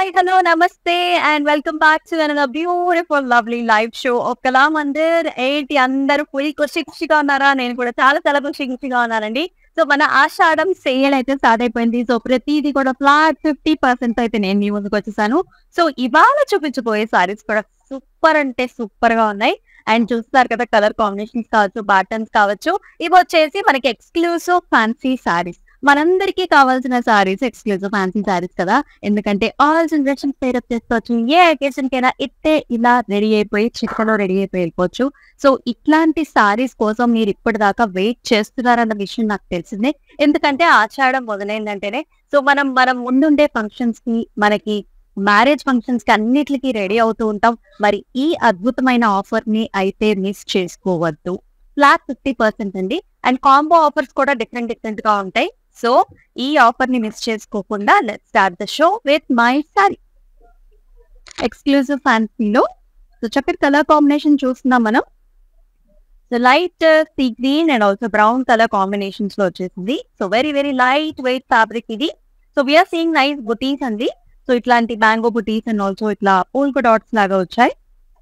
Hi hello నమస్తే and welcome back to another beautiful lovely live show of Kalamandir ఏంటి అందరూ full ఖుషిగా ఉన్నారా నేను కూడా చాలా చాలా ఖుషిగా ఉన్నానండి సో మన ఆషాఢం సేల్ అయితే స్టార్ట్ అయిపోయింది సో ప్రతిది కూడా ఫ్లాట్ ఫిఫ్టీ పర్సెంట్ అయితే నేను మీ ముందుకు వచ్చేసాను సో ఇవాళ చూపించబోయే సారీస్ కూడా సూపర్ అంటే సూపర్ గా ఉన్నాయి అండ్ చూస్తారు కదా కలర్ కాంబినేషన్స్ కావచ్చు బ్యాటర్న్స్ కావచ్చు ఇవి వచ్చేసి మనకి ఎక్స్క్లూసివ్ ఫ్యాన్సీ సారీస్ మనందరికీ కావాల్సిన సారీస్ ఎక్స్క్లూజివ్ ఫ్యాన్సీ సారీస్ కదా ఎందుకంటే ఆల్ జనరేషన్ పేరప్ చేసుకోవచ్చు ఏ అకేషన్ కైనా ఇట్టే ఇలా రెడీ అయిపోయి చిక్కలో రెడీ అయిపోయి వెళ్ళిపోవచ్చు సో ఇట్లాంటి సారీస్ కోసం మీరు ఇప్పటిదాకా వెయిట్ చేస్తున్నారన్న విషయం నాకు తెలిసిందే ఎందుకంటే ఆచారం మొదలైందంటేనే సో మనం మనం ముందుండే ఫంక్షన్స్ కి మనకి మ్యారేజ్ ఫంక్షన్స్ కి అన్నిటికి రెడీ అవుతూ ఉంటాం మరి ఈ అద్భుతమైన ఆఫర్ ని అయితే మిస్ చేసుకోవద్దు ఫ్లాట్ ఫిఫ్టీ పర్సెంట్ అండి అండ్ కాంబో ఆఫర్స్ కూడా డిఫరెంట్ డిఫరెంట్ గా ఉంటాయి సో ఈ ఆఫర్ ని మిస్ చేసుకోకుండా let start the show with my sari exclusive ఫ్యాన్సీలో సో చక్కటి కలర్ కాంబినేషన్ చూస్తున్నాం మనం so light sea green and also brown colour కాంబినేషన్స్ లో వచ్చేసింది so very very lightweight fabric ఇది so we're seeing nice butis అండి సో ఇట్లాంటి మ్యాంగో బుటీస్ అండ్ ఆల్సో ఇట్లా పూల్కో డాట్స్ లాగా వచ్చాయి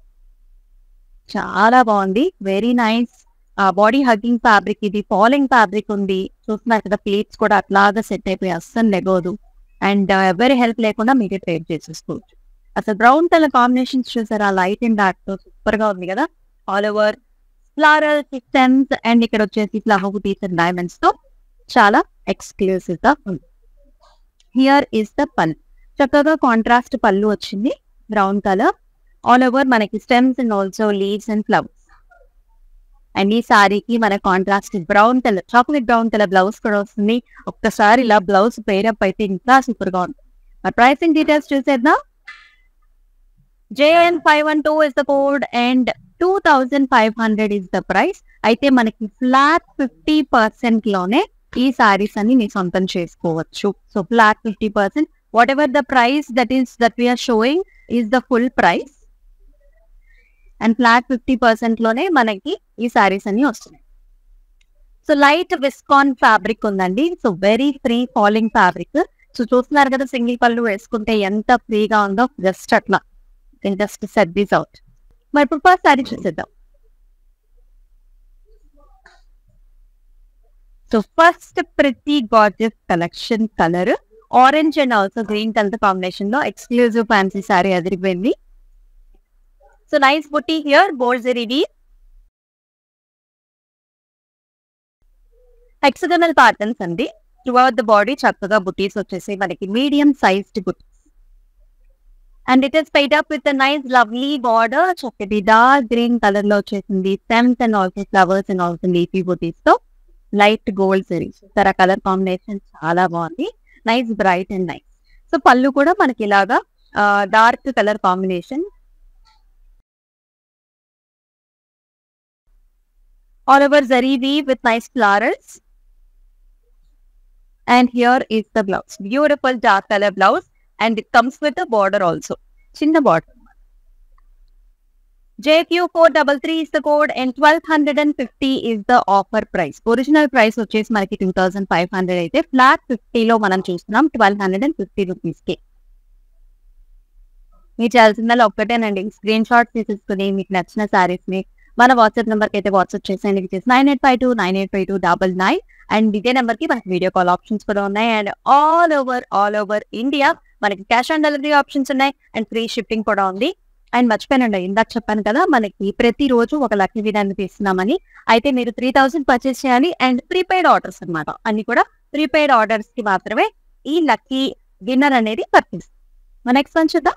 చాలా బాగుంది very nice body hugging fabric ఇది ఫాలింగ్ ఫ్యాబ్రిక్ ఉంది చూస్తున్నారు కదా ప్లేట్స్ కూడా అట్లాగా సెట్ అయిపోయి అస్సలు లెగోదు అండ్ ఎవరి హెల్ప్ లేకుండా మీరే ట్రేడ్ చేసేసుకోవచ్చు అసలు బ్రౌన్ కలర్ కాంబినేషన్స్ చూసారు ఆ లైట్ అండ్ డార్క్ తో సూపర్ గా ఉంది కదా all over floral systems and ఇక్కడ వచ్చేసి ఫ్లవర్ బుటీస్ అండ్ డైమండ్స్ తో చాలా ఎక్స్క్లూసివ్ గా ఉంది హియర్ ఇస్ ద పల్ చక్కగా కాంట్రాస్ట్ పళ్ళు వచ్చింది బ్రౌన్ కలర్ ఆల్ ఓవర్ మనకి stems and also leaves and flowers and ఈ సారీకి మన contrast brown colour chocolate brown colour blouse కూడా వస్తుంది ఒక్కసారి ఇలా బ్లౌజ్ పేరప్ అయితే ఇంకా సూపర్ గా ఉంటుంది మరి ప్రైసింగ్ డీటెయిల్స్ చూసేద్దాం JN five one two is the code and two thousand five hundred is the price అయితే మనకి ఫ్లాట్ ఫిఫ్టీ పర్సెంట్ లోనే ఈ సారీస్ అన్ని మీ సొంతం చేసుకోవచ్చు so flat fifty percent whatever the price that is that we're showing is the full price and flat fifty percent లోనే మనకి ఈ సారీస్ అన్ని వస్తున్నాయి సో లైట్ విస్కాన్ ఫ్యాబ్రిక్ ఉందండి so very free falling fabric so చూస్తున్నారు కదా single పళ్ళు వేసుకుంటే ఎంత ఫ్రీగా ఉందో జస్ట్ అట్లా జస్ట్ సెట్ దిస్ అవుట్ మరి ఇప్పుడు ఫస్ట్ సారీ చూసేద్దాం so first pretty gorgeous collection colour orange and also green colour combination లో ఎక్స్క్లూజివ్ ఫ్యాన్సీ సారీ అదిరిపోయింది సో నైస్ బుట్టి హియర్ బోల్జరీ డి హెక్సగనల్ ప్యాటర్న్స్ అండి త్రూఅవుట్ ద బాడీ చక్కగా బుటీస్ వచ్చేసి మనకి medium sized butis and it is paired up with nice lovely border చక్కటి dark green colour లో వచ్చేసింది stems and also flowers and also leafy butis తో లైట్ గోల్డ్ సిరీస్ తర కలర్ కాంబినేషన్ చాలా బాగుంది nice bright and nice so pallu కూడా మనకి ఇలాగా dark colour combination all over zari weave with nice flowers. And here is the blouse. Beautiful dark color blouse. And it comes with a border also. Chinna border. JQ433 is the code and 1250 is the offer price. Original price వచ్చేసి మనకి two thousand five hundred అయితే flat ఫిఫ్టీలో మనం చూస్తున్నాం twelve hundred and fifty రూపీస్కి మీరు చేయాల్సిందల్లా ఒక్కటేనండి screen shots తీసేసుకుని మీకు నచ్చిన సారీస్ ని మన వాట్సాప్ నెంబర్ కి అయితే వాట్సాప్ చేసేయండి which nine eight five two nine eight five two double nine and ఇదే నెంబర్ కి మనకి వీడియో కాల్ ఆప్షన్స్ కూడా ఉన్నాయి and all over all over India మనకి క్యాష్ ఆన్ డెలివరీ ఆప్షన్స్ ఉన్నాయి అండ్ ఫ్రీ షిప్పింగ్ కూడా ఉంది అండ్ మర్చిపోయానండి ఇందాక చెప్పాను కదా మనకి ప్రతి రోజు ఒక లక్కీ విధాన్ని తీస్తున్నామని అయితే మీరు త్రీ థౌసండ్ పర్చేస్ చేయాలి అండ్ ప్రీపెయిడ్ ఆర్డర్స్ అన్నమాట అన్ని కూడా ప్రీపెయిడ్ ఆర్డర్స్ కి మాత్రమే ఈ లక్కీ విన్నర్ అనేది పర్చేస్ మన నెక్స్ట్ వన్ చూద్దాం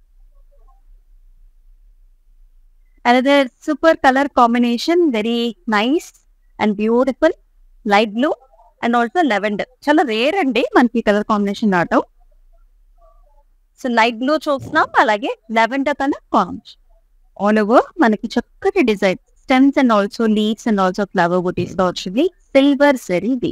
another super color combination very nice and beautiful light blue and also lavender చాలా రేర్ అండి మనకి కలర్ కాంబినేషన్ రావటం సో లైట్ బ్లూ చూస్తున్నాం అలాగే lavender colour combination all over మనకి చక్కటి design stems and also leaves and also flower butis తో వచ్చింది silver zari the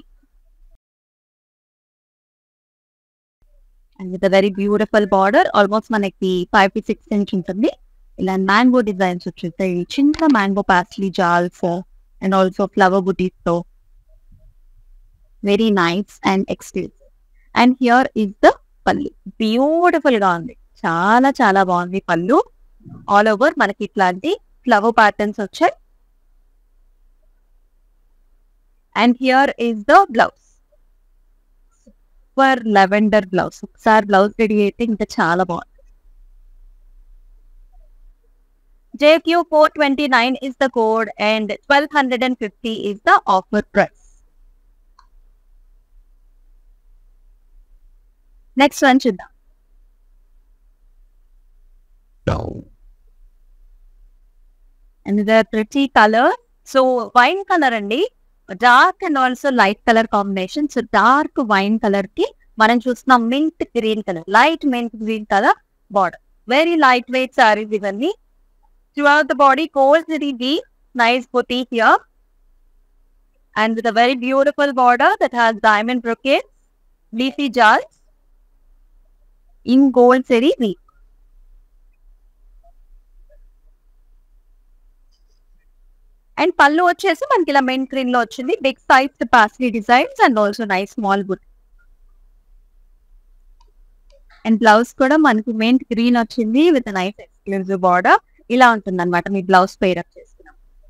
and with very beautiful border almost మనకి ఫైవ్ టు సిక్స్ ఇంచ్ ఉంటుంది ఇలా మ్యాంగో డిజైన్స్ వచ్చేస్తాయి చిన్న mango paisley jaals and also flower butis తో very nice and exclusive and here is the పళ్ళు beautiful గా ఉంది చాలా చాలా బాగుంది పళ్ళు ఆల్ ఓవర్ మనకి ఇట్లాంటి ఫ్లవర్ ప్యాటర్న్స్ వచ్చాయి and here is the blouse super lavender blouse ఒకసారి బ్లౌజ్ రెడీ అయితే ఇంకా చాలా బాగుంది JQ 429 is the code and 1250 is the offer price. Next one చూద్దాం and the pretty colour so wine colour అండి dark and also light colour combination so dark wine colour కి మనం చూస్తున్నాం mint green colour light mint green colour border very lightweight saris ఇవన్నీ throughout the body gold zari deep nice boutique here and with a very beautiful border that has diamond brocade leafy jars in gold zari weave and pallu వచ్చేసి మనకి ఇలా main green లో వచ్చింది big size paisley designs and also nice small బుట్ and blouse కూడా మనకి main green వచ్చింది with nice exclusive border ఇలా ఉంటుంది అనమాట మీ బ్లౌజ్ పేర్ అప్ చేసుకున్నాం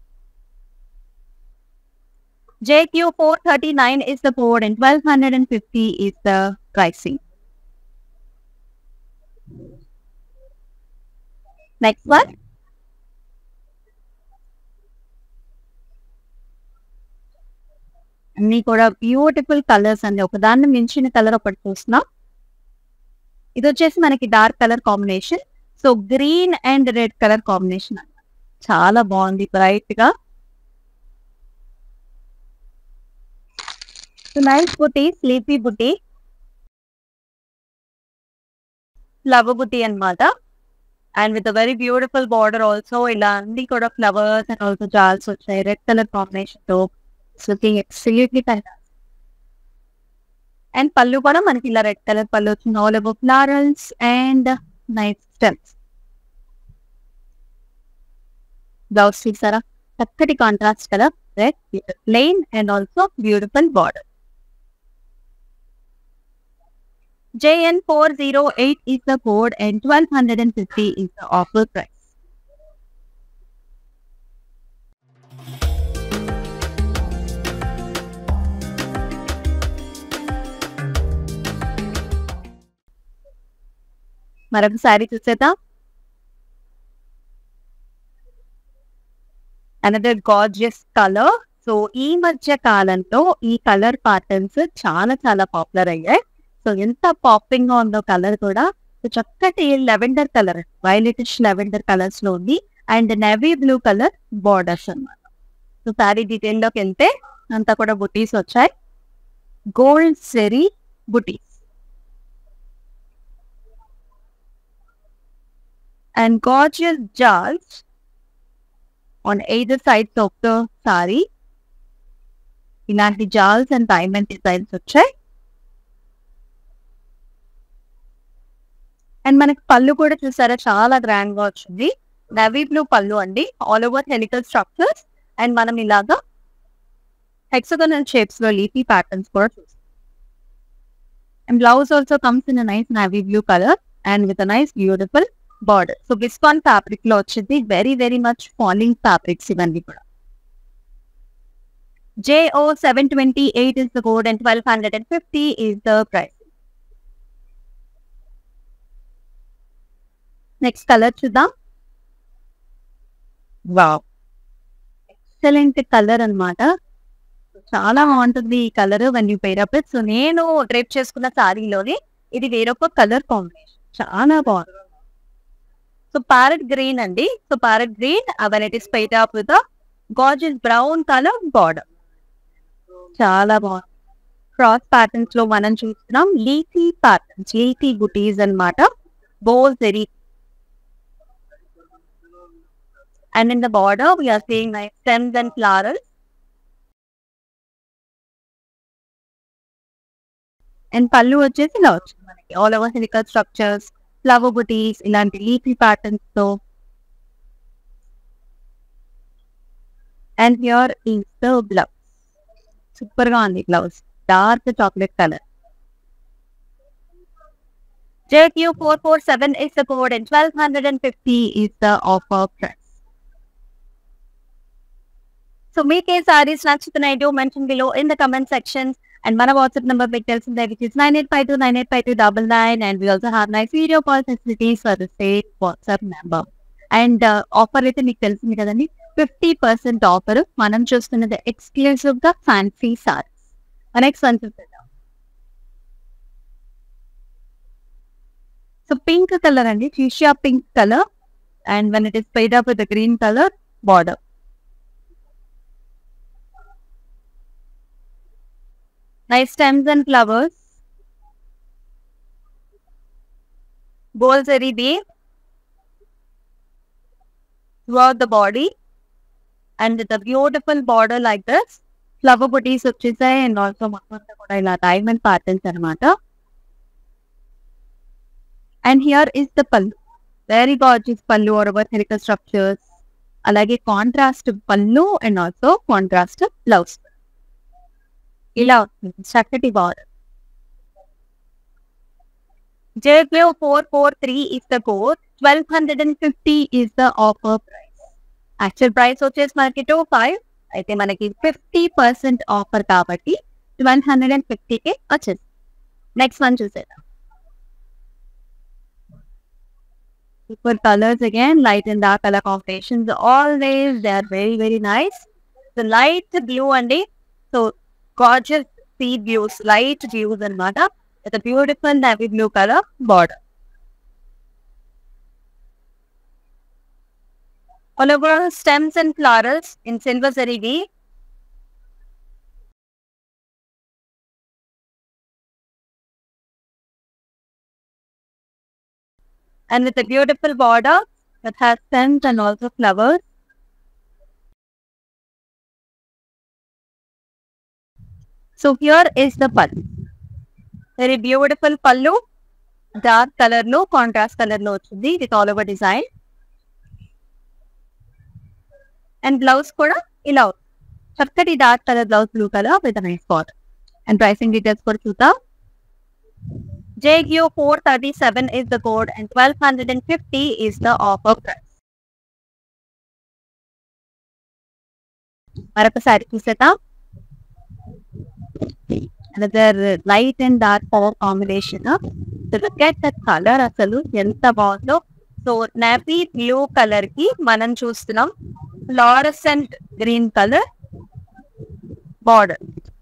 JQ 439 is the code and 1250 is the pricing. Next one. అన్ని కూడా బ్యూటిఫుల్ కలర్స్ అండి ఒకదాన్ని మించిన కలర్ ఒకటి చూస్తున్నాం ఇది వచ్చేసి మనకి dark colour combination so green and red colour combination చాలా బాగుంది బ్రైట్ గా నైస్ బుట్టి స్లీపీ బుట్టి ఫ్లవర్ బుట్టి అన్నమాట and with very beautiful border also ఇలా అన్ని కూడా ఫ్లవర్స్ అండ్ ఆల్సో జాల్స్ వచ్చాయి రెడ్ కలర్ కాంబినేషన్ తో లుకింగ్ ఎక్స్ట్రీమ్లీ అండ్ పళ్ళు కూడా మనకి ఇలా రెడ్ కలర్ పళ్ళు వచ్చింది all over florals and nice stems blouse చూసారా చక్కటి contrast colour red plain and also beautiful border JN four zero eight is the code and twelve hundred and fifty is the offer price. మరొక శారీ చూసేద్దాం another gorgeous colour so ఈ మధ్య కాలంలో ఈ colour patterns చాలా చాలా పాపులర్ అయ్యాయి so ఎంత పాపింగ్ గా ఉందో కలర్ కూడా సో చక్కటి lavender colour violetish lavender colours లో ఉంది and navy blue colour borders అన్నమాట సో శారీ డీటెయిల్ లోకి వెళ్తే అంతా కూడా బుటీస్ వచ్చాయి gold zari butis and gorgeous jaals on either sides of the sari ఇలాంటి జాల్స్ అండ్ డైమండ్ డిజైన్స్ వచ్చాయి అండ్ మనకి పళ్ళు కూడా చూసారా చాలా గ్రాండ్ గా వచ్చింది నవీ బ్లూ పళ్ళు అండి all over helical structures and మనం ఇలాగా హెక్సగనల్ షేప్స్ లో లీఫీ ప్యాటర్న్స్ కూడా చూస్తాం and blouse also comes in nice navy blue colour and with nice beautiful border so viscose fabric లో వచ్చింది very very much falling fabrics ఇవన్నీ కూడా JO seven twenty eight is the code and twelve hundred and fifty is the price next colour చూద్దాం wow excellent colour అన్నమాట చాలా బాగుంటుంది ఈ colour one you pair up so నేను drape చేసుకున్న సారీలోని ఇది వేరొక కలర్ కాంబినేషన్ చాలా బాగుంది సో ప్యారెట్ గ్రీన్ అండి సో ప్యారెట్ గ్రీన్ అవన్ it is paired up with gorgeous brown colour border చాలా బాగుంది క్రాస్ ప్యాటర్న్స్ లో మనం చూస్తున్నాం లీఫీ ప్యాటర్న్స్ లీఫీ బుటీస్ అన్నమాట బోల్ very and in the border we are seeing nice stems and flowers and pallu వచ్చేసి ఇలా వచ్చింది మనకి ఆల్ ఓవర్ సిలికల్ స్ట్రక్చర్స్ ఫ్లవర్ బుటీస్ ఇలాంటి లీఫీ ప్యాటర్న్స్ తో and here is the blouse super గా ఉంది blouse dark chocolate colour JQ447 is the code and 1250 is the offer price. So మీకు ఏ సారీస్ నచ్చుతున్నాయి do mention below in the comment section and మన WhatsApp number మీకు తెలిసిందే which is nine eight five two nine eight five two double nine and we also have nice video call facilities for the same WhatsApp number and offer అయితే మీకు తెలిసింది కదండి fifty percent offer మనం చూస్తున్నది exclusive గా fancy saris next one చూద్దాం so pink colour అండి fuchsia pink colour and when it is paired up with green colour border nice stems and flowers. Gold zari weave throughout the body and with a beautiful border like this. Flower butis వచ్చేసాయి and also మొత్తం అంతా కూడా ఇలా diamond patterns అనమాట and here is the pallu very gorgeous pallu all over helical structures అలాగే contrast pallu and also contrast blouse ఇలా వస్తుంది చక్కటి border JQ four four three is the code twelve hundred and fifty is the offer price actual price వచ్చేసి మనకి two five అయితే మనకి fifty percent offer కాబట్టి twelve hundred and ఫిఫ్టీకి వచ్చేసి నెక్స్ట్ వన్ చూసేద్దాం super colours again light and dark colour combinations always they are very very nice so light blue అండి so gorgeous sea views, light views and with a beautiful navy blue color border. All over stems and florals in silver zari weave. And with a beautiful border that has stems and also flowers. So here is the pallu. Very beautiful pallu. Dark color లో contrast colour లో వచ్చింది with all over design and blouse కూడా ఇలా ఉంది. చక్కటి dark colour blouse blue colour with nice border and pricing details కూడా చూద్దాం JQ four thirty seven is the code and twelve hundred and fifty is the offer price మరొకసారి చూసేద్దాం another light and dark colour combination look at that colour అసలు ఎంత బాగుందో so nappy blue colour కి మనం చూస్తున్నాం fluorescent green colour border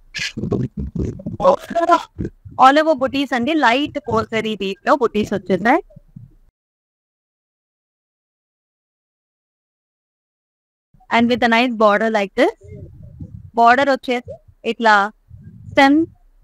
all over బుటీస్ అండి లైట్ కోసరీ వీట్ లో బుటీస్ వచ్చేసాయి and with nice border like this border వచ్చేసి ఇట్లా స్టెమ్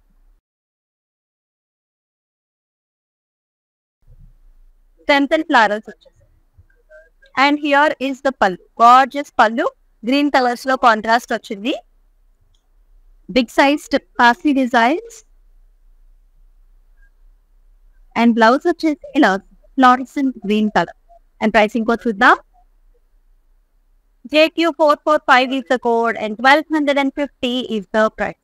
స్టెమ్స్ అండ్ ఫ్లవర్స్ వచ్చేసి and here is the pallu gorgeous pallu green colours లో కాంట్రాస్ట్ వచ్చింది బిగ్ సైజ్ పాసీ డిజైన్స్ అండ్ బ్లౌజ్ వచ్చేసి ఇలా fluorescent green colour and pricing కూడా చూద్దాం JQ445 is the code and 1250 is the price.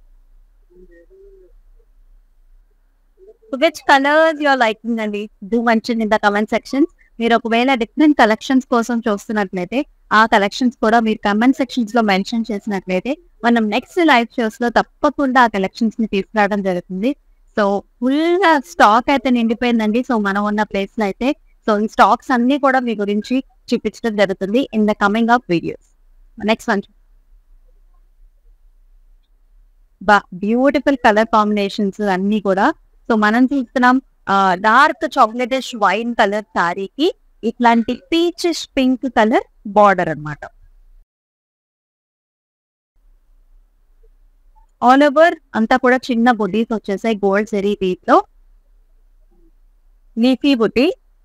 So which colors you are liking అండి do mention in the comment section. మీరు ఒకవేళ different collections కోసం చూస్తున్నట్లయితే ఆ కలెక్షన్స్ కూడా మీరు కమెంట్ సెక్షన్స్ లో మెన్షన్ చేసినట్లయితే మనం నెక్స్ట్ లైవ్ షోస్ లో తప్పకుండా ఆ కలెక్షన్స్ ని తీసుకురావడం జరుగుతుంది సో ఫుల్ గా స్టాక్ అయితే నిండిపోయిందండి సో మనం ఉన్న ప్లేస్ లో అయితే సో ఈ స్టాక్స్ అన్ని కూడా మీ గురించి చూపించడం జరుగుతుంది in the coming of videos next one బా బ్యూటిఫుల్ కలర్ కాంబినేషన్స్ అన్ని కూడా సో మనం చూస్తున్నాం డార్క్ చాక్లెటిష్ వైన్ కలర్ శారీకి ఇట్లాంటి పీచిష్ పింక్ కలర్ బార్డర్ అన్నమాట ఆల్ ఓవర్ అంతా కూడా చిన్న బుడ్డీస్ వచ్చేసాయి గోల్డ్ జెరీ వీట్ లో లీఫీ బుడ్డీ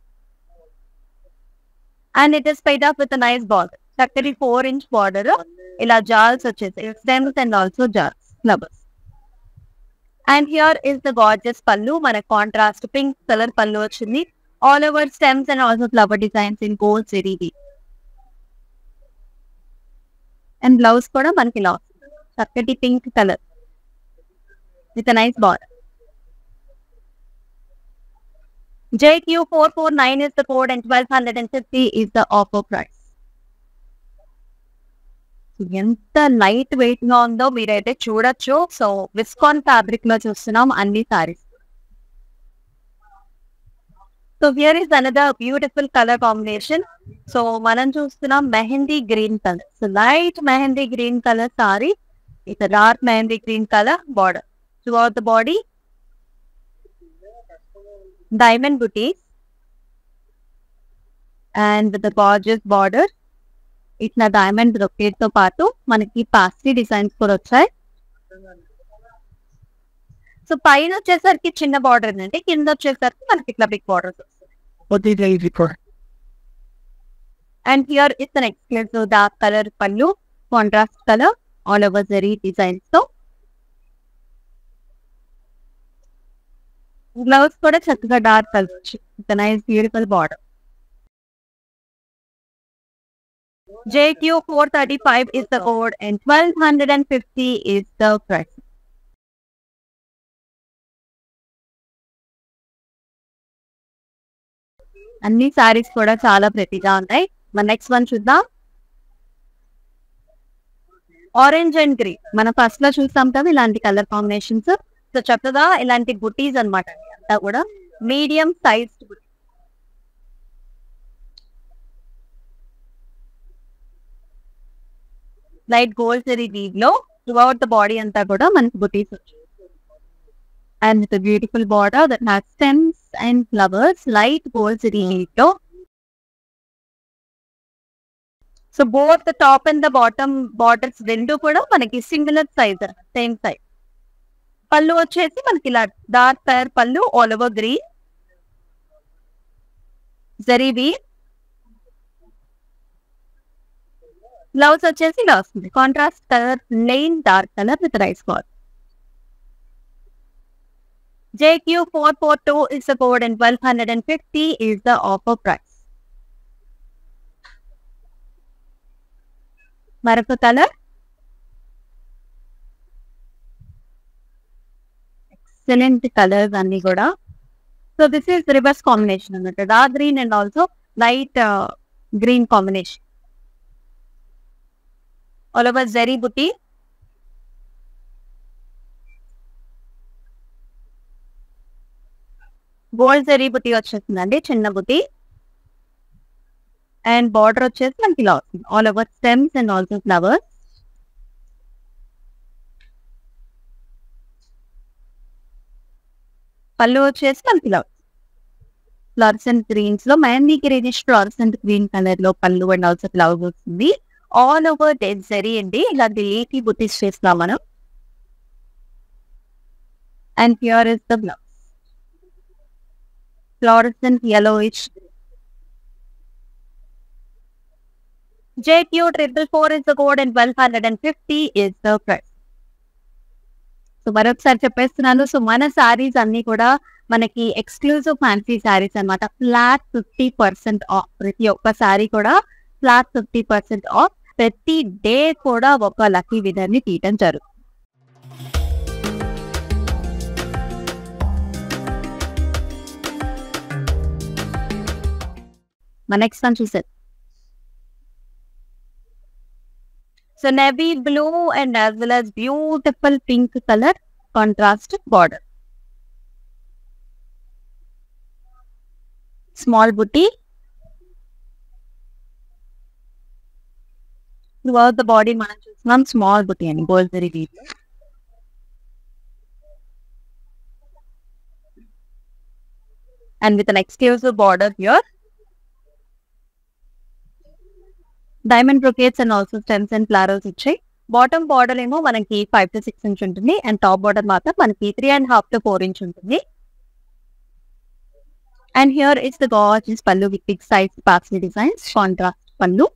and it is paired up with nice border చక్కటి ఫోర్ ఇంచ్ బార్డర్ ఇలా జాల్స్ వచ్చేసాయి స్టెమ్స్ అండ్ ఆల్సో జాల్స్ flowers and here is the gorgeous pallu మన కాంట్రాస్ట్ పింక్ కలర్ పళ్ళు వచ్చింది all over stems and also flower designs in gold సిరీది and blouse కూడా మనకి ఇలా వస్తుంది చక్కటి pink colour with nice border JQ449 is the code and 1250 is the offer price. ఎంత light weight గా ఉందో మీరైతే చూడొచ్చు సో విస్కాన్ ఫ్యాబ్రిక్ లో చూస్తున్నాం అన్ని saris so here is another beautiful colour combination so మనం చూస్తున్నాం mehndi green colour so light mehndi green colour sari it's dark mehndi green colour border throughout the body diamond బుటీస్ అండ్ విత్ గార్జియస్ బార్డర్ ఇట్లా డైమండ్ బ్రొకేట్ తో పాటు మనకి పాస్టీ డిజైన్స్ కూడా వచ్చాయి సో పైన వచ్చేసరికి చిన్న బార్డర్ అండి కింద వచ్చేసరికి మనకి ఇట్లా బిగ్ బార్డర్స్ వస్తాయి What did they record? And here it's an exclusive dark colour pallu contrast colour all over zari designs తో గ్లౌస్ కూడా చక్కగా dark colour it's nice beautiful border JQ435 is the code and 1250 is the price. అన్ని సారీస్ కూడా చాలా ప్రతిగా ఉన్నాయి మన next one చూద్దాం ఆరెంజ్ అండ్ గ్రీన్ మనం ఫస్ట్ లో చూస్తాం కదా ఇలాంటి కలర్ కాంబినేషన్స్ సో చక్కగా ఇలాంటి బుటీస్ అనమాట అంతా కూడా medium size light gold zari weave లో త్రూఅవుట్ ద బాడీ అంతా కూడా మనకి బుటీస్ వచ్చాయి and with beautiful border that has stems and flowers light gold zari weave లో so both the top and the bottom borders రెండు కూడా మనకి సింగులర్ సైజ్ సేమ్ సైజ్ పళ్ళు వచ్చేసి మనకి ఇలా dark colour pallu all over green zari weave blouse వచ్చేసి ఇలా వస్తుంది contrast colour plain dark colour with rice ball JQ four four two is the code and twelve hundred and fifty is the offer price. మరొక colour excellent colours అన్ని కూడా so this is reverse combination అన్నమాట dark green and also light green combination all over zari booty. Gold zari బుట్టి వచ్చేస్తుందండి చిన్న బుట్టి and border వచ్చేసి మనకి ఇలా వస్తుంది all over stems and also flowers pallu వచ్చేసి మనకి ఇలా ఫ్లవర్సెంట్ గ్రీన్స్ లో mehndi greenish fluorescent green colour లో పళ్ళు అండ్ ఆల్సో ఫ్లవర్స్ వస్తుంది ఆల్ ఓవర్ డెడ్ జరీ అండి ఇలాంటి లేటీ బుటీస్ చేస్తున్నాం మనం and pure is the blouse fluorescent yellowish JQ triple four is the code and twelve hundred and fifty is the price. So మరొకసారి చెప్పేస్తున్నాను సో మన సారీస్ అన్ని కూడా మనకి ఎక్స్క్లూజివ్ ఫ్యాన్సీ సారీస్ అన్నమాట ఫ్లాట్ ఫిఫ్టీ పర్సెంట్ ఆఫ్ ప్రతి ఒక్క సారీ కూడా ఫ్లాట్ ఫిఫ్టీ పర్సెంట్ ఆఫ్ ప్రతి డే కూడా ఒక లక్కీ వినర్ ని తీయటం జరుగుతుంది మన నెక్స్ట్ వన్ చూసేది so navy blue and as well as beautiful pink colour contrast border small బుట్టి త్రూఅవుట్ ద బాడీ మనం చూస్తున్నాం స్మాల్ బుట్టి అని gold zari weave and with an exclusive border here diamond brocades and also stems and florals వచ్చాయి bottom border ఏమో మనకి five to six inch ఉంటుంది and top border మాత్రం మనకి three and half to four inch ఉంటుంది and here is the gorgeous pallu with big size పాక్సీ designs contrast pallu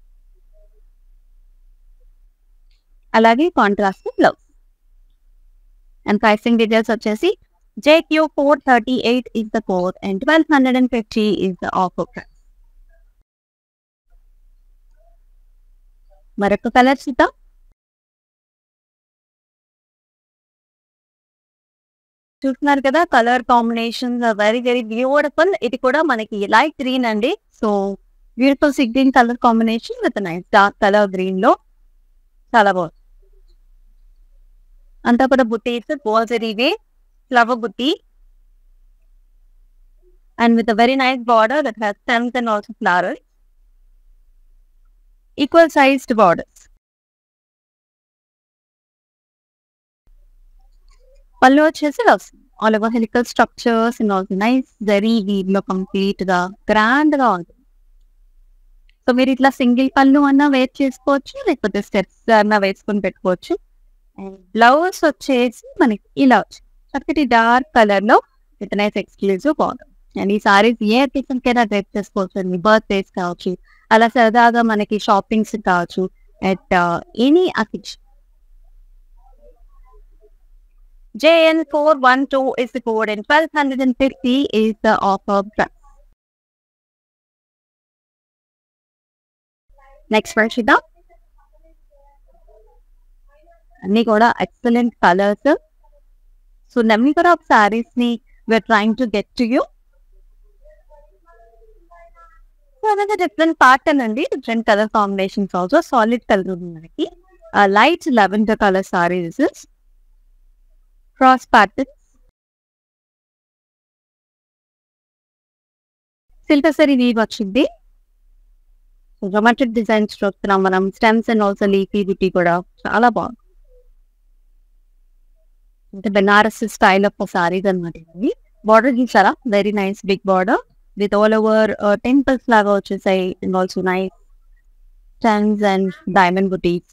అలాగే contrast blouse and pricing details వచ్చేసి JQ four thirty eight is the code and twelve hundred and fifty is the offer price మరొక colour చూద్దాం చూస్తున్నారు కదా colour combinations very very beautiful ఇది కూడా మనకి లైట్ గ్రీన్ అండి సో బ్యూటిఫుల్ సిక్ green colour combination with nice dark colour green లో చాలా బాగుంది అంతా కూడా బుట్టీస్ బోల్జరీవే ఫ్లవర్ బుట్టి and with very nice border that has stems and also flower equal sized borders pallu వచ్చేసి వస్తుంది all over helical structures and also nice zari weave లో కంప్లీట్ గా గ్రాండ్ గా ఉంటుంది సో మీరు ఇట్లా సింగిల్ పళ్ళు అన్నా వేర్ చేసుకోవచ్చు లేకపోతే స్టెప్స్ అన్నా వేసుకొని పెట్టుకోవచ్చు అండ్ బ్లౌజ్ వచ్చేసి మనకి ఇలా వచ్చింది చక్కటి డార్క్ కలర్ లో with nice exclusive border and ఈ సారీస్ ఏ అకేషన్ కైనా డ్రెస్ చేసుకోవచ్చు అండి బర్త్డేస్ కావచ్చు అలా సరదాగా మనకి షాపింగ్స్ కావచ్చు at any occasion JN412 is the code and 1250 is the offer price. Next వర్షిత అన్ని కూడా excellent colours so number of saris ని we are trying to get to you so అదే డిఫరెంట్ ప్యాటర్న్ అండి different colour combinations also solid colour ఉంది మనకి light lavender colour saris cross patterns silk zari weave వచ్చింది romantic designs చూస్తున్నాం మనం స్టెమ్స్ అండ్ ఆల్సో లీఫీ బ్యూటీ కూడా చాలా బాగుంది అంటే బెనారస్ స్టైల్ ఆఫ్ సారీస్ అనమాట ఇవి బార్డర్ గీసారా very nice big border with all over temples లాగా వచ్చేసాయి and also nice stems and diamond బుటీస్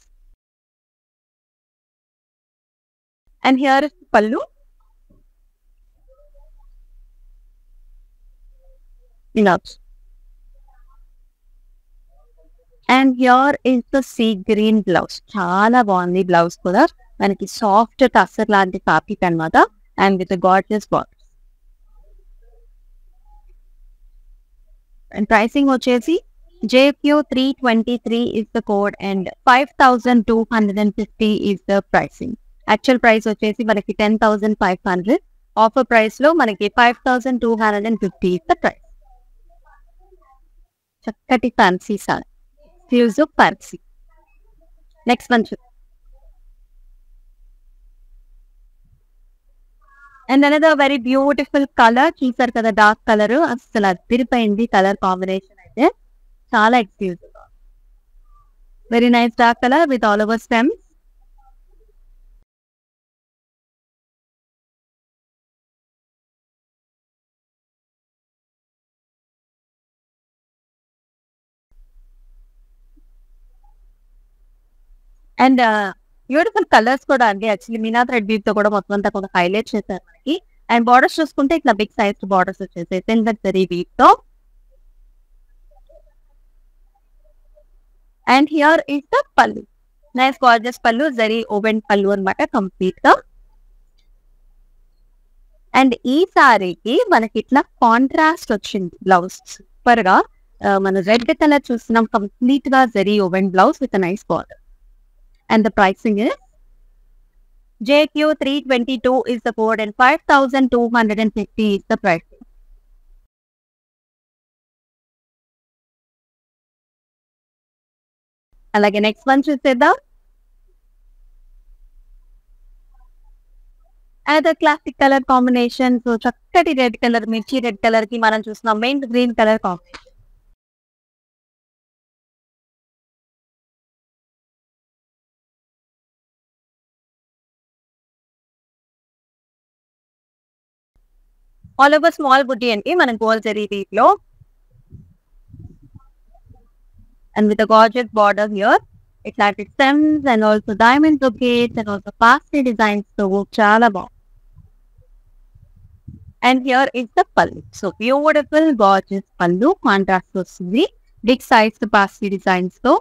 అండ్ హియర్ ఇస్ పల్లు ఇలా and here is the sea green blouse చాలా బాగుంది బ్లౌజ్ కూడా మనకి సాఫ్ట్ టస్సర్ లాంటి ఫ్యాబ్రిక్ అనమాట and with gorgeous border and pricing వచ్చేసి JQ three twenty three is the code and five thousand two hundred and fifty is the pricing actual price వచ్చేసి మనకి ten thousand five hundred offer price లో మనకి five thousand two hundred and fifty is the price చక్కటి fancy sir exclusive fancy next one చూ and another very beautiful colour చూసారు కదా dark colour అసలు అదిరిపోయింది కలర్ కాంబినేషన్ అయితే చాలా exclusive very nice dark colour with all over stems and beautiful colours కూడా అండి యాక్చువల్లీ మీనా థ్రెడ్ బీట్ తో కూడా మొత్తం అంతా కూడా హైలైట్ చేశారు మనకి అండ్ బార్డర్స్ చూసుకుంటే ఇట్లా బిగ్ సైజ్ బార్డర్స్ వచ్చేసాయి సిల్వర్ జరీ బీట్ తో and here is the pallu nice gorgeous pallu zari oven పల్లు అనమాట కంప్లీట్ గా అండ్ ఈ సారీకి మనకి ఇట్లా కాంట్రాస్ట్ వచ్చింది బ్లౌజ్ సూపర్ గా ఆ, మన రెడ్ కలర్ చూస్తున్నాం కంప్లీట్ గా zari woven blouse with nice border and the pricing is JQ322 is the code and 5250 is the pricing. అలాగే నెక్స్ట్ వన్ చూసేద్దాం other classic colour combination so చక్కటి రెడ్ కలర్ మిర్చి red colour కి మనం చూస్తున్నాం main green colour combination all over small బుడ్డి అంటే మన గోల్ జరీ లో and with gorgeous border here ఇట్లాంటి stems and also diamond brocades and also పాస్టీ డిజైన్స్ తో చాలా బాగుంది and here is the pallu so beautiful gorgeous pallu contrast వస్తుంది బిగ్ సైజ్ పాస్టీ డిజైన్స్ తో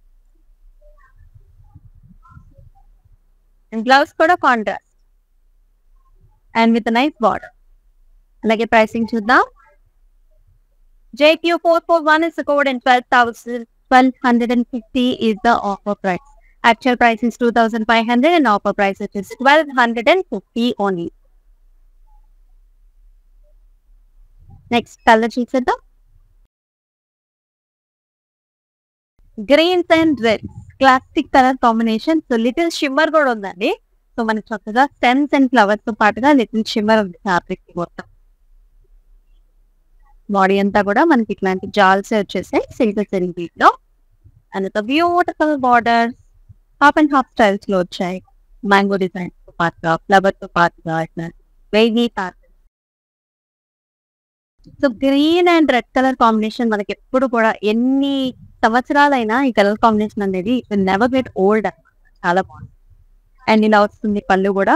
అండ్ గ్లౌస్ కూడా contrast and with nice border అలాగే ప్రైసింగ్ చూద్దాం JQ four four one is the code and twelve thousand twelve hundred and fifty is the offer price. Actual price is two thousand five hundred and offer price it is twelve hundred and fifty only. Next colour చూసేద్దాం greens and reds classic colour combination so little shimmer కూడా ఉందండి so మనకి చక్కగా stems and flowers తో పాటుగా little shimmer ఉంది fabric మొత్తం body అంతా కూడా మనకి ఇట్లాంటి జాల్స్ వచ్చేసాయి సిల్వర్ సెరీ లో and beautiful border half and half styles లో వచ్చాయి మ్యాంగో డిజైన్ తో పాటుగా ఫ్లవర్ తో పాటుగా ఇట్లా వెయిలీ pattern so green and red colour combination మనకి ఎప్పుడు కూడా ఎన్ని సంవత్సరాలైనా ఈ కలర్ కాంబినేషన్ అనేది నెవర్ గెట్ ఓల్డ్ అన్నమాట చాలా బాగుంది అండ్ ఇలా వస్తుంది పళ్ళు కూడా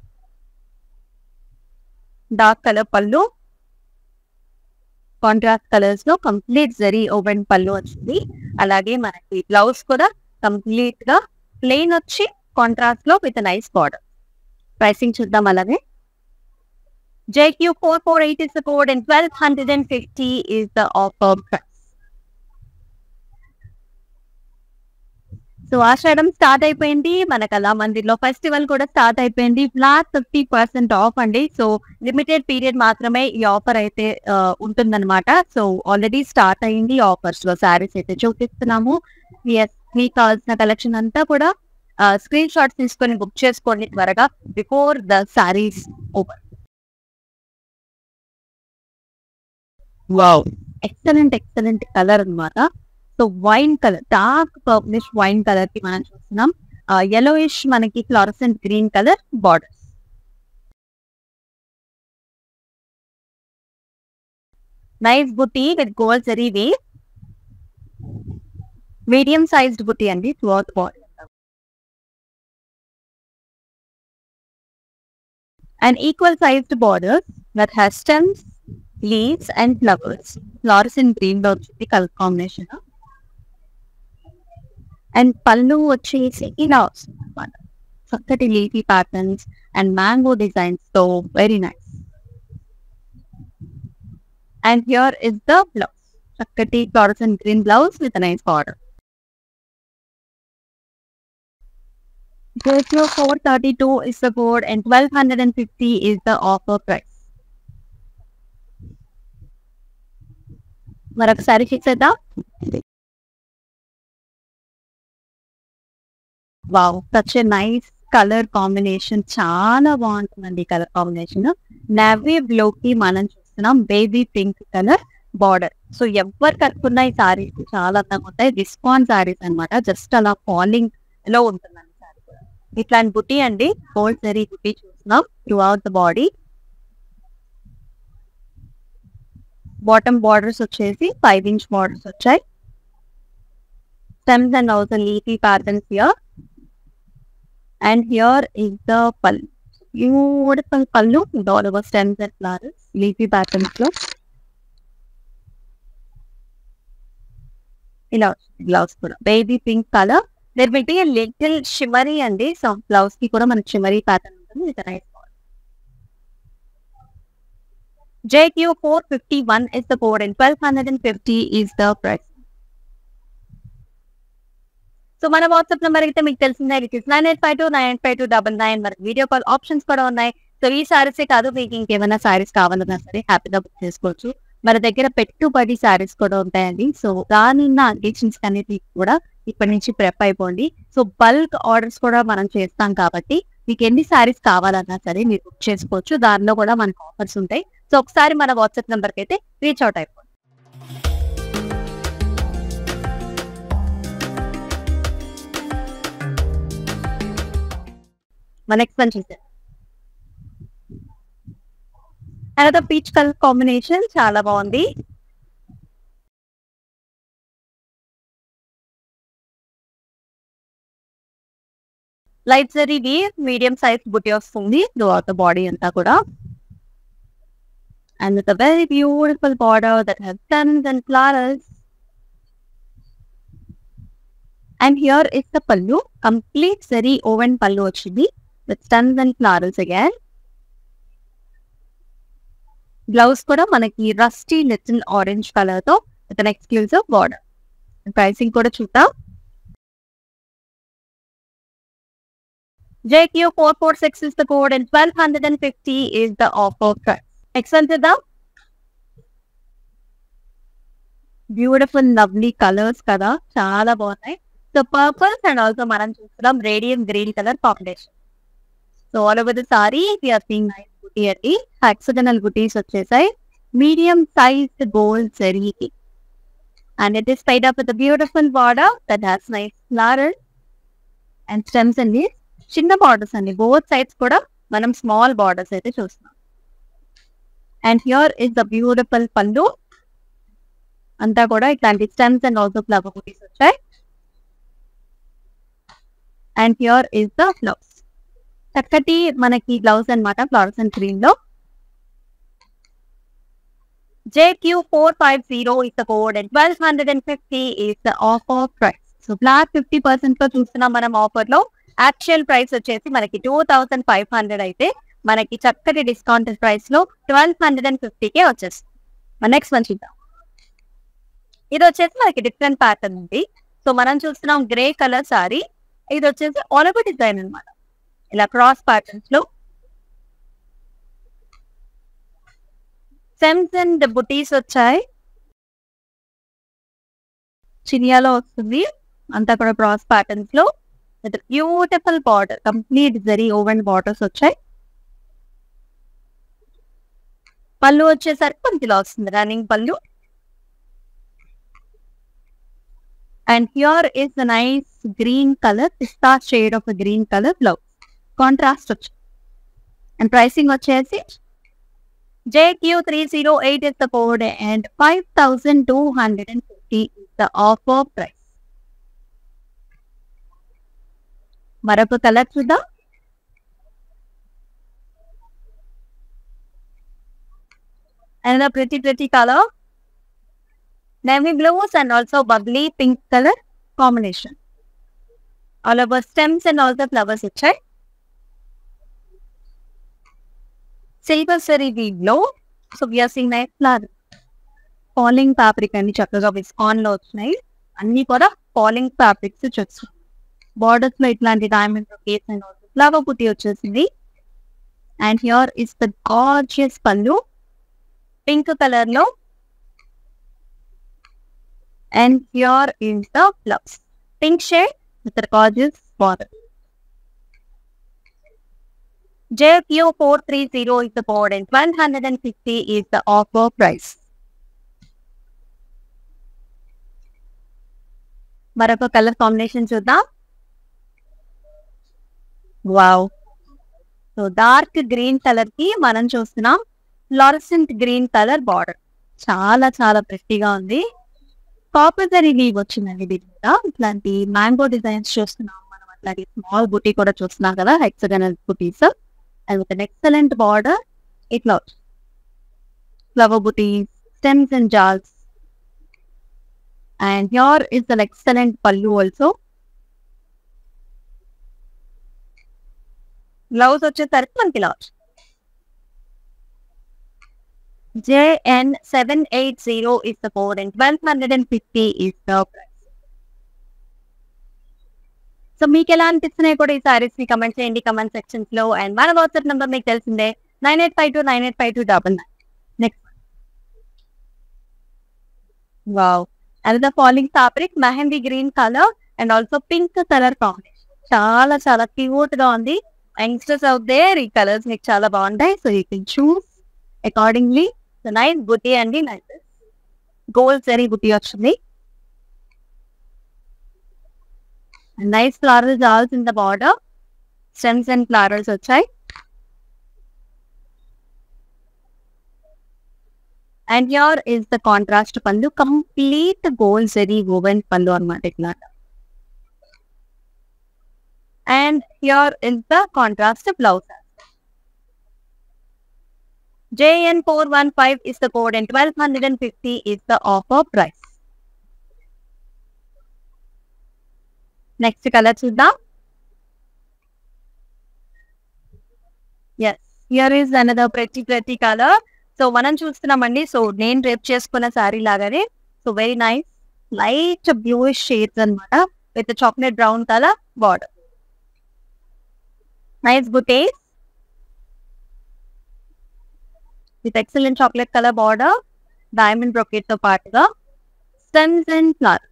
dark colour pallu contrast colours లో కంప్లీట్ జరీ ఓపెన్ పళ్ళు వచ్చింది అలాగే మనకి బ్లౌజ్ కూడా కంప్లీట్ గా ప్లెయిన్ వచ్చి కాంట్రాస్ట్ లో విత్ నైస్ బార్డర్ ప్రైసింగ్ చూద్దాం అలాగే JQ four four eight is the code and twelve hundred and fifty is the offer price. So Ashadam start అయిపోయింది మనకు అలా మందిర్లో ఫెస్టివల్ కూడా స్టార్ట్ అయిపోయింది ఫ్లాట్ ఫిఫ్టీ పర్సెంట్ ఆఫ్ అండి సో లిమిటెడ్ పీరియడ్ మాత్రమే ఈ ఆఫర్ అయితే ఆ, ఉంటుందన్నమాట సో ఆల్రెడీ స్టార్ట్ అయింది ఆఫర్స్ లో శారీస్ అయితే చూపిస్తున్నాము ఎస్ మీకు కావాల్సిన కలెక్షన్ అంతా కూడా స్క్రీన్ షాట్స్ తీసుకొని బుక్ చేసుకోండి త్వరగా before the saris open wow excellent excellent colour అన్నమాట so wine colour dark purplish wine colour కి మనం చూస్తున్నాం ఎలోయిష్ మనకి fluorescent green colour border nice buti with gold zari way medium sized buti అండి throughout body and equal sized borders that has stems leaves and flowers flowers in green లో వచ్చింది colour combination and pallu వచ్చేసి ఇలా వస్తుంది అనమాట చక్కటి leafy patterns and mango designs తో very nice and here is the blouse చక్కటి flowers and green blouse with nice border JQ 432 is the code and 1250 is the offer price. మరొకసారి fix చేద్దాం wow such a nice colour combination చాలా బాగుంటుందండి colour combination navy blue కి మనం చూస్తున్నాం baby pink colour border so ఎవరు కట్టుకున్న ఈ సారీస్ చాలా అందంగా ఉంటాయి డిస్కౌంట్ సారీస్ అన్నమాట జస్ట్ అలా ఫాలింగ్ లో ఉంటుందండి సారీ కూడా ఇట్లాంటి బుట్టి అండి గోల్డ్ జరీ బుట్టి చూస్తున్నాం throughout the body bottom borders వచ్చేసి ఫైవ్ ఇంచ్ బార్డర్స్ వచ్చాయి stems and also leafy patterns here and here is the pallu beautiful pallu with all over stems and flowers leafy patterns లో ఇలా బ్లౌజ్ కూడా baby pink colour there will be little shimmery అండి so blouse కి కూడా మనకి shimmery pattern ఉంటుంది with nice JQ451 is the code and 1250 is the price. So మన WhatsApp number అయితే మీకు తెలిసిందే it is nine eight five two nine five two double nine మనకి వీడియో కాల్ ఆప్షన్స్ కూడా ఉన్నాయి సో ఈ సారీసే కాదు మీకు ఇంకేమైనా సారీస్ కావాలన్నా సరే హ్యాపీగా బుక్ చేసుకోవచ్చు మన దగ్గర పెట్టుబడి సారీస్ కూడా ఉంటాయండి సో దానిన్న అకేషన్స్ అనేది కూడా ఇప్పటి నుంచి ప్రెప్ అయిపోండి సో బల్క్ ఆర్డర్స్ కూడా మనం చేస్తాం కాబట్టి మీకు ఎన్ని సారీస్ కావాలన్నా సరే మీరు బుక్ చేసుకోవచ్చు దానిలో కూడా మనకు ఆఫర్స్ ఉంటాయి సో ఒకసారి మన వాట్సాప్ నెంబర్కి అయితే రీచ్ అవుట్ అయిపోండి మన నెక్స్ట్ వన్ చూసారు అనదర్ పీచ్ కలర్ కాంబినేషన్ చాలా బాగుంది లైట్ జరీది మీడియం సైజ్ బుట్టి వస్తుంది త్రూఅవుట్ ద బాడీ అంతా కూడా and with a very beautiful border that has stems and flowers. And here is the pallu, complete zari woven pallu వచ్చింది with stems and flowers again. Blouse కూడా మనకి rusty little orange colour తో with an exclusive border pricing కూడా చూద్దాం JQ four four six is the code and twelve hundred and fifty is the offer price. Next one చూద్దాం beautiful lovely colours కదా చాలా బాగున్నాయి so purples and also మనం చూస్తున్నాం radium green colour combination so all over the sari are seeing nice buti అండి hexagonal butis వచ్చేసాయి medium size gold జరీకి and it is tied up with beautiful border that has nice flower and stems అండి చిన్న borders అండి both sides కూడా మనం small borders అయితే చూస్తున్నాం and here is the beautiful pallu అంతా కూడా ఇట్లాంటి stems and also flower butis వచ్చాయి and here is the blouse చక్కటి మనకి బ్లౌజ్ అన్నమాట ఫ్లవర్స్ అండ్ గ్రీన్ లో JQ four five zero is the code and twelve hundred and fifty is the offer price. So flat fifty percent తో చూస్తున్నాం మనం offer లో actual price వచ్చేసి మనకి టూ థౌసండ్ ఫైవ్ హండ్రెడ్ అయితే మనకి చక్కటి డిస్కౌంట్ ప్రైస్ లో ట్వెల్వ్ హండ్రెడ్ అండ్ ఫిఫ్టీకే వచ్చేస్తుంది నెక్స్ట్ వన్ చూద్దాం ఇది వచ్చేసి మనకి డిఫరెంట్ ప్యాటర్న్ ఉంది సో మనం చూస్తున్నాం గ్రే కలర్ సారీ ఇది వచ్చేసి ఆల్ ఓవర్ డిజైన్ అన్నమాట ఇలా క్రాస్ ప్యాటర్న్స్ లో సెమ్స్ అండ్ బుటీస్ వచ్చాయి చినియాలో వస్తుంది అంతా కూడా క్రాస్ ప్యాటర్న్స్ లో with beautiful border complete zari woven borders వచ్చాయి పళ్ళు వచ్చేసరికి కొంచెం వస్తుంది running pallu and here is the nice green colour pista shade of green colour blouse contrast వచ్చి అండ్ ప్రైసింగ్ వచ్చేసి JQ308 is the code and 5250 is the offer price. మరొక colour చూద్దాం another pretty pretty color navy blues and also bubbly pink color combination all over stems and all the flowers వచ్చాయి silver sari లో so we are seeing night flower falling fabric అన్ని చక్కగా విస్కాన్ లో వచ్చినాయి అన్ని కూడా ఫాలింగ్ ఫ్యాబ్రిక్స్ వచ్చాయి బార్డర్స్ లో ఇట్లాంటి diamond case and flower buti వచ్చేసింది and here is the gorgeous pallu pink colour లో and here is the flowers pink shade with gorgeous border JQ430 is the code and 1250 is the offer price. మరొక colour combination చూద్దాం wow so dark green colour కి మనం చూస్తున్నాం fluorescent green colour border చాలా చాలా ప్రెస్టీగా ఉంది copper leave వచ్చిందండి దీని మీద ఇట్లాంటి మ్యాంగో డిజైన్స్ చూస్తున్నాం మనం అట్లాంటి స్మాల్ బుటీ కూడా చూస్తున్నాం కదా హెక్సగనల్ బుటీస్ and with an excellent border, it loves flower booties, stems and jars. And here is an excellent pallu also. Blouse వచ్చేసరికి మనకి ఇలా JN seven eight zero is the code and twelve hundred and fifty is the price. So మీకు ఎలా అనిపిస్తున్నాయి కూడా ఈ సారీస్ ని comment చేయండి కమెంట్ సెక్షన్స్ లో అండ్ మన వాట్సాప్ నెంబర్ మీకు తెలిసిందే nine eight five two nine eight five two double nine next wow and the falling fabric mehndi green colour and also pink colour combination చాలా చాలా క్యూట్ గా ఉంది యంగ్స్టర్స్ అవుట్ దేర్ ఈ colours మీకు చాలా బాగుంటాయి so you can choose accordingly so nice buti అండి nice gold zari buti వచ్చింది nice flower jaals in the border stems and flowers వచ్చాయి and here is the contrast pallu complete gold zari woven pallu అనమాట ఇట్లా and here is the contrast blouse JN four one five is the code and twelve hundred and fifty is the offer price. Next colour చూద్దాం yes here is another pretty pretty colour so మనం చూస్తున్నామండి so నేను rape చేసుకున్న శారీ లాగానే so very nice light bluish shades అన్నమాట with chocolate brown colour border nice butis with excellent chocolate colour border diamond brocade తో పాటుగా stems and flowers.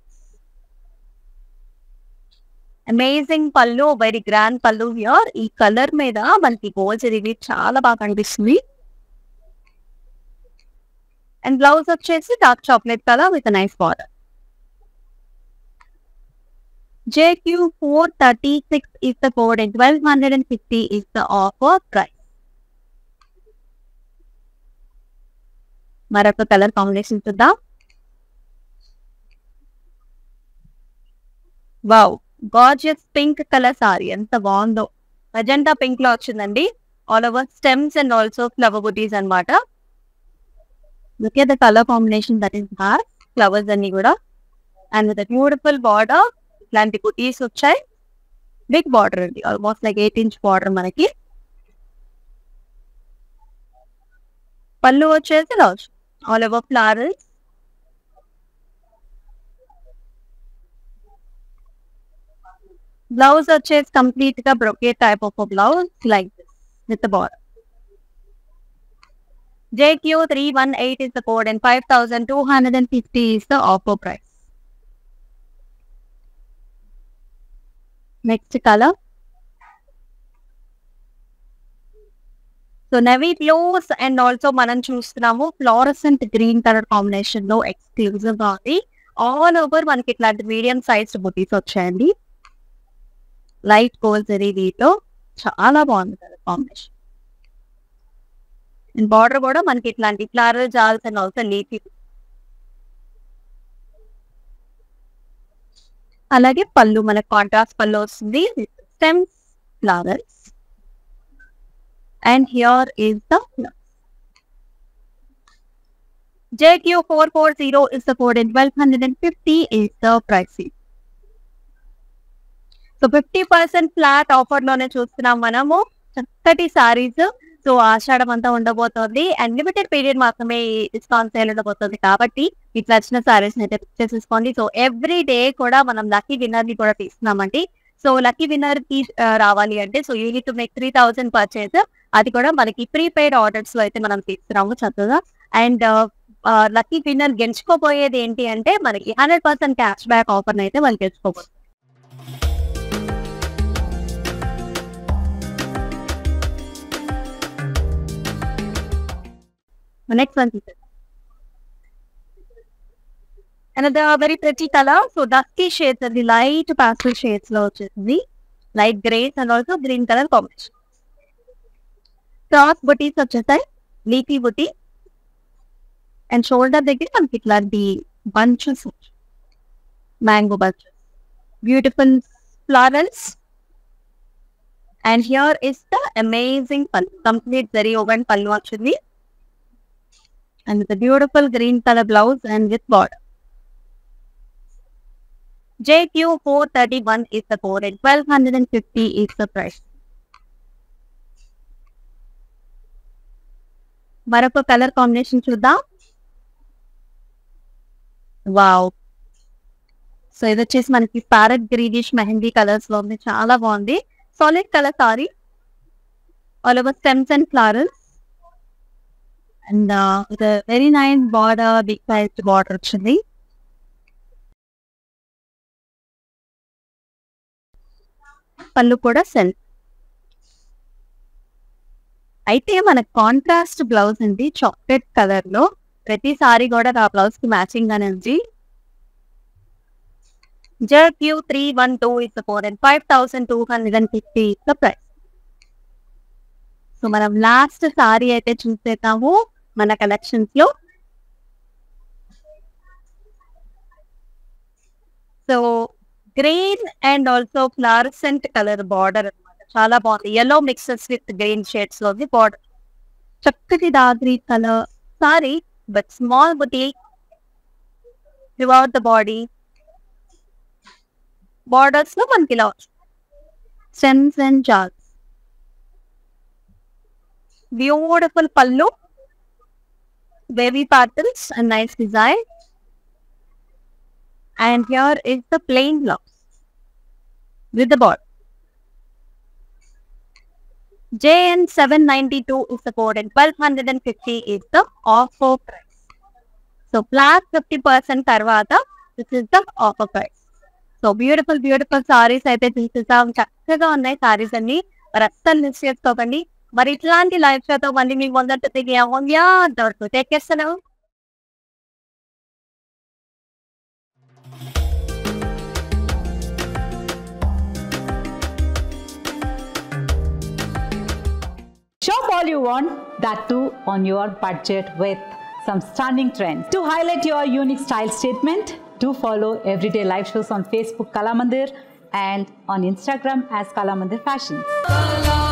Amazing pallu very grand pallu here ఈ colour మీద మనకి గోల్డ్ జరిగి చాలా బాగా కనిపిస్తుంది అండ్ బ్లౌజ్ వచ్చేసి dark chocolate colour with nice border JQ four thirty six is the code and twelve hundred and fifty is the offer price. మరొక colour combination చూద్దాం wow gorgeous pink colour sari ఎంత బాగుందో magenta pink లో వచ్చిందండి all over stems and also flower butis అన్నమాట look at the colour combination that is are flowers అన్ని కూడా and with beautiful border ఇట్లాంటి బుటీస్ వచ్చాయి బిగ్ బార్డర్ అండి almost like eight inch border మనకి పళ్ళు వచ్చేసి లాస్ ఆల్ ఓవర్ ఫ్లవర్స్ బ్లౌజ్ వచ్చేసి కంప్లీట్ గా brocade type of blouse like this with border JQ318 is the code and 5250 is the offer price. Next colour so navy blues and also మనం చూస్తున్నాము fluorescent green colour combination లో exclusive గా ఉంది all over మనకి ఇట్లాంటి medium size బుటీస్ వచ్చాయండి light gold zari వీటిలో చాలా బాగుంది కలర్ కాంబినేషన్ అండ్ బార్డర్ కూడా మనకి ఇట్లాంటి flower jaals and also leafy అలాగే పళ్ళు మనకు కాంట్రాస్ట్ పళ్ళు వస్తుంది stems flowers and here is the JQ four four zero is the code and twelve hundred and fifty is the pricing. So fifty percent flat offer లోనే చూస్తున్నాం మనము చక్కటి saris so Ashadam అంతా ఉండబోతోంది and limited period మాత్రమే discount sale ఉండబోతుంది కాబట్టి మీకు నచ్చిన సారీస్ అయితే పిక్ చేసేసుకోండి సో ఎవ్రీ డే కూడా మనం లక్కీ విన్నర్ ని కూడా తీస్తున్నామండి సో లక్కీ విన్నర్ కి ఆ, రావాలి అంటే so you need to make three thousand purchase అది కూడా మనకి ప్రీపెయిడ్ ఆర్డర్స్ లో అయితే మనం తీస్తున్నాము చక్కగా అండ్ లక్కీ విన్నర్ గెలుచుకోబోయేది ఏంటి అంటే మనకి hundred percent cash back offer అయితే వాళ్ళు గెలుచుకోబోతున్నారు నెక్స్ట్ వన్ తీసేద్దాం another very pretty color so dusky shades and the light pastel shades లో వచ్చేసింది light greys and also green colour combination cross butis వచ్చేసాయి లీఫీ బుటీ అండ్ షోల్డర్ దగ్గర మనకి ఇట్లాంటి bunches mango bunches beautiful florals and here is the amazing pallu complete zari woven pallu వచ్చింది and with a beautiful green color blouse and with border. JQ431 is the code and 1250 is the price. మరొక colour combination చూద్దాం wow so ఇది వచ్చేసి మనకి parrot greenish mehndi colours లో ఉంది చాలా బాగుంది solid colour sari all over stems and flowers and with very nice border big size border వచ్చింది పళ్ళు కూడా సెల్ అయితే మన కాంట్రాస్ట్ బ్లౌజ్ అండి చాక్లెట్ కలర్ లో ప్రతిసారి కూడా ఆ బ్లౌజ్ కి మ్యాచింగ్ గానే ఉంది Q three one two is four and five thousand two hundred and fifty is the price so మనం లాస్ట్ సారీ అయితే చూసేద్దాము మన కలెక్షన్స్ లో so green and also fluorescent colour border అన్నమాట చాలా బాగుంది yellow mixes with green shades లో ఉంది బార్డర్ చక్కటి దాద్రి colour sari but small buti throughout the body borders లో మనకి ఇలా stems and jaals beautiful pallu baby patterns and nice design. And here is the plain blouse with the border. JN792 is the code and 1250 is the offer price. So flat fifty percent తర్వాత this is the offer price so beautiful beautiful saris అయితే చూసేసాం చక్కగా ఉన్నాయి సారీస్ అన్ని మరి అస్సలు miss చేసుకోకండి మరి ఇట్లాంటి లైఫ్ షోతో మళ్ళీ మీకు మొదట దిగి అవ్వయా అంతవరకు టేక్ చేస్తాను Shop all you want, that too on your budget with some stunning trends. To highlight your unique style statement, do follow everyday live shows on Facebook Kalamandir and on Instagram as Kalamandir Fashions.